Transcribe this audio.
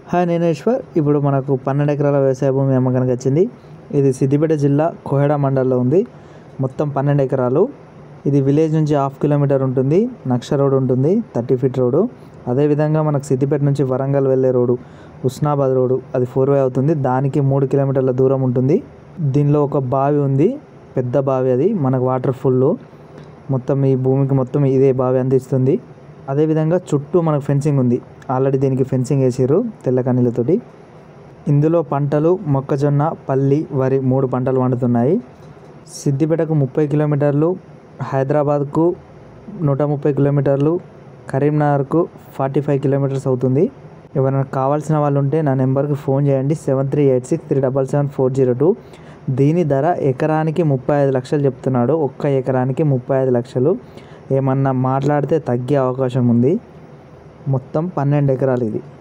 hi నేను ఈశ్వర్ ఇప్పుడు మనకు పన్నెండు ఎకరాల వ్యవసాయ భూమి అమ్మకానికి వచ్చింది ఇది సిద్దిపేట జిల్లా కోహెడ మండల్లో ఉంది మొత్తం పన్నెండు ఎకరాలు ఇది విలేజ్ నుంచి హాఫ్ కిలోమీటర్ ఉంటుంది నక్ష రోడ్ ఉంటుంది థర్టీ ఫీట్ రోడ్డు అదేవిధంగా మనకు సిద్దిపేట నుంచి వరంగల్ వెళ్ళే రోడ్డు ఉస్నాబాద్ రోడ్డు అది ఫోర్ వే అవుతుంది దానికి మూడు కిలోమీటర్ల దూరం ఉంటుంది దీనిలో ఒక బావి ఉంది పెద్ద బావి అది మనకు వాటర్ ఫుల్ మొత్తం ఈ భూమికి మొత్తం ఇదే బావి అందిస్తుంది అదేవిధంగా చుట్టూ మనకు ఫెన్సింగ్ ఉంది ఆల్రెడీ దీనికి ఫెన్సింగ్ వేసారు తెల్ల కన్నీళ్ళతోటి ఇందులో పంటలు మొక్కజొన్న పల్లి వరి మూడు పంటలు పండుతున్నాయి సిద్దిపేటకు ముప్పై కిలోమీటర్లు హైదరాబాద్కు నూట ముప్పై కిలోమీటర్లు కరీంనగర్కు ఫార్టీ ఫైవ్ కిలోమీటర్స్ అవుతుంది ఎవరైనా కావాల్సిన వాళ్ళు ఉంటే నా నెంబర్కి ఫోన్ చేయండి seven three eight six three double seven four zero two దీని ధర ఎకరానికి ముప్పై ఐదు లక్షలు చెప్తున్నాడు ఒక్క ఎకరానికి ముప్పై ఐదు లక్షలు ఏమన్నా మాట్లాడితే తగ్గే అవకాశం ఉంది మొత్తం పన్నెండు ఎకరాలు ఇది